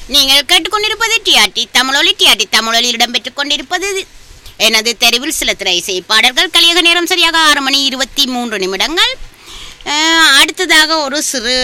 நீங்கள் கேட்டுக்கொண்டிருப்பது டிஆர்டி தமிழொலி டிஆர்டி தமிழொலி இடம்பெற்றுக் கொண்டிருப்பது எனது தெருவில் சில திரை இசை பாடல்கள் கலியக நேரம் சரியாக ஆறு மணி இருபத்தி மூன்று நிமிடங்கள் அஹ், அடுத்ததாக ஒரு சிறு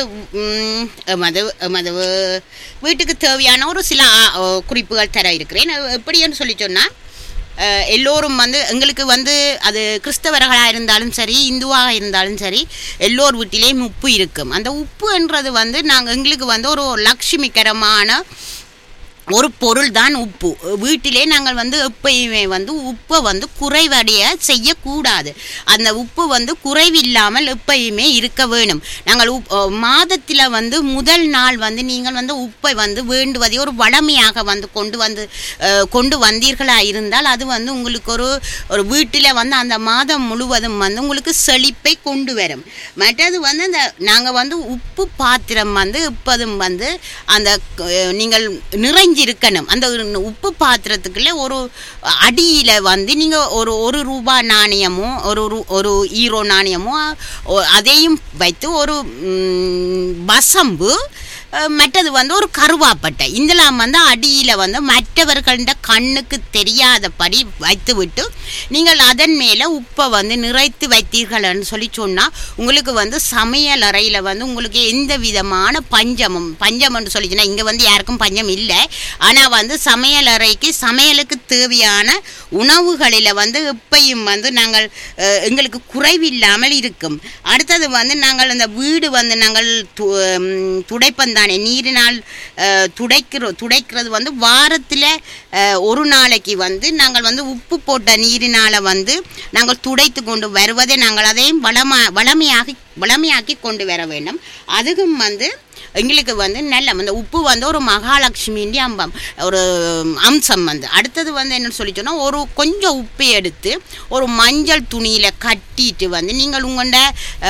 ம், எமது எமது வீட்டுக்கு தேவையான ஒரு சில ஆ, ஓ, குறிப்புகள் தர இருக்கிறேன் அது எப்படின்னு சொல்லி சொன்னால் அஹ் எல்லோரும் வந்து எங்களுக்கு வந்து அது கிறிஸ்தவர்களாக இருந்தாலும் சரி இந்துவாக இருந்தாலும் சரி எல்லோர் வீட்டிலேயும் உப்பு இருக்கும் அந்த உப்புன்றது வந்து நாங்கள் எங்களுக்கு வந்து ஒரு லட்சுமிகரமான ஒரு பொருள் தான் உப்பு வீட்டிலே நாங்கள் வந்து எப்பயுமே வந்து உப்பை வந்து குறைவடைய செய்யக்கூடாது அந்த உப்பு வந்து குறைவில்லாமல் எப்பயுமே இருக்க வேணும் நாங்கள் உப் மாதத்தில் வந்து முதல் நாள் வந்து நீங்கள் வந்து உப்பை வந்து வேண்டுவதை ஒரு வளமையாக வந்து கொண்டு வந்து அஹ், கொண்டு வந்தீர்களா இருந்தால் அது வந்து உங்களுக்கு ஒரு ஒரு வீட்டில் வந்து அந்த மாதம் முழுவதும் வந்து உங்களுக்கு செழிப்பை கொண்டு வரும் மற்றது வந்து அந்த நாங்கள் வந்து உப்பு பாத்திரம் வந்து எப்போதும் வந்து அந்த அஹ், நீங்கள் நிறைஞ்சிருக்கணும் அந்த உப்பு பாத்திரத்துக்குள்ள ஒரு அடியில் வந்து நீங்கள் ஒரு ஒரு ரூபா நாணயமோ ஒரு ரூ- ஒரு ஈரோ நாணயமோ ஒ- அதையும் வைத்து ஒரு ம், வசம்பு அஹ், மற்றது வந்து ஒரு கருவாப்பட்டை இதெல்லாம் வந்து அடியில் வந்து மற்றவர்கள்ட கண்ணுக்கு தெரியாதபடி வைத்துவிட்டு நீங்கள் அதன் மேலே உப்பை வந்து நிறைத்து வைத்தீர்கள்னு சொல்லி சொன்னால் உங்களுக்கு வந்து சமையல் அறையில் வந்து உங்களுக்கு எந்த விதமான பஞ்சமும் பஞ்சம்னு சொல்லிச்சுன்னா இங்கே வந்து யாருக்கும் பஞ்சம் இல்லை ஆனால் வந்து சமையல் அறைக்கு சமையலுக்கு தேவையான உணவுகளில் வந்து எப்பயும் வந்து நாங்கள் அஹ், எங்களுக்கு குறைவில்லாமல் இருக்கும் அடுத்தது வந்து நாங்கள் அந்த வீடு வந்து நாங்கள் து- ம், துடைப்பந்தானே நீரினால் அஹ், துடைக்கிறோம் துடைக்கிறது வந்து வாரத்தில் ஒரு நாளைக்கு வந்து நாங்கள் வந்து உப்பு போட்ட நீரினால் வந்து நாங்கள் துடைத்து கொண்டு வருவதை நாங்கள் அதையும் வளமா வளமையாகி வளமையாக்கி கொண்டு வர வேண்டும் அதுக்கும் வந்து எங்களுக்கு வந்து நல்ல அந்த உப்பு வந்து ஒரு மகாலட்சுமியின் அம்பம் ஒரு அம்சம் வந்து அடுத்தது வந்து என்ன சொல்லி சொன்னால் ஒரு கொஞ்சம் உப்பை எடுத்து ஒரு மஞ்சள் துணியில் கட்டிட்டு வந்து நீங்கள் உங்கள்ட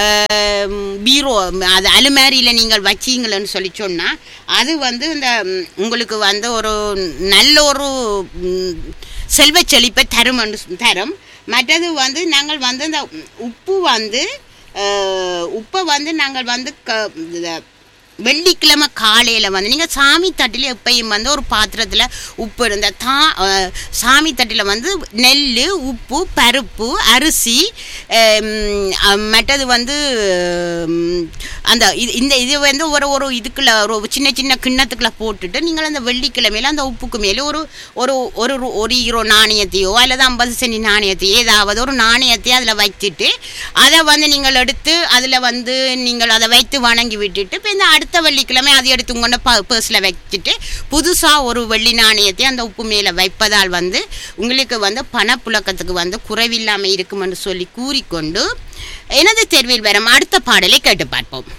பீரோ அது அலுமாரியில் நீங்கள் வச்சீங்களன்னு சொல்லி சொன்னால் அது வந்து இந்த ம், உங்களுக்கு வந்து ஒரு நல்ல ஒரு ம், செல்வச் செழிப்பை தரும் என்று தரும் மற்றது வந்து நாங்கள் வந்து இந்த உப்பு வந்து அஹ், உப்பை வந்து நாங்கள் வந்து க இந்த வெள்ளிக்கிழமை காலையில் வந்து நீங்கள் சாமி தட்டில் எப்பயும் வந்து ஒரு பாத்திரத்தில் உப்பு இருந்த தா அஹ், சாமி தட்டில் வந்து நெல் உப்பு பருப்பு அரிசி ஹம், அஹ், மற்றது வந்து ஹம், அந்த இது இந்த இது வந்து ஒரு ஒரு இதுக்குள்ள ஒரு சின்ன சின்ன கிண்ணத்துக்குள்ள போட்டுட்டு நீங்கள் அந்த வெள்ளிக்கிழமையில அந்த உப்புக்கு மேலே ஒரு ஒரு ஒரு ரு- ஒரு ஈரோ நாணயத்தையோ அல்லது ஐம்பது சென்டி நாணயத்தையோ ஏதாவது ஒரு நாணயத்தையோ அதில் வச்சுட்டு அதை வந்து நீங்கள் எடுத்து அதில் வந்து நீங்கள் அதை வைத்து வணங்கி விட்டுட்டு இப்போ இந்த அடுத்த வெள்ளிக்கிழமை அதை எடுத்து உங்களோட ப பர்ஸில் வச்சுட்டு புதுசாக ஒரு வெள்ளி நாணயத்தை அந்த உப்பு மேலே வைப்பதால் வந்து உங்களுக்கு வந்து பணப்புழக்கத்துக்கு வந்து குறைவில்லாமல் இருக்கும் என்று சொல்லி கூறிக்கொண்டு எனது தேர்வில் வரும் அடுத்த பாடலை கேட்டு பார்ப்போம்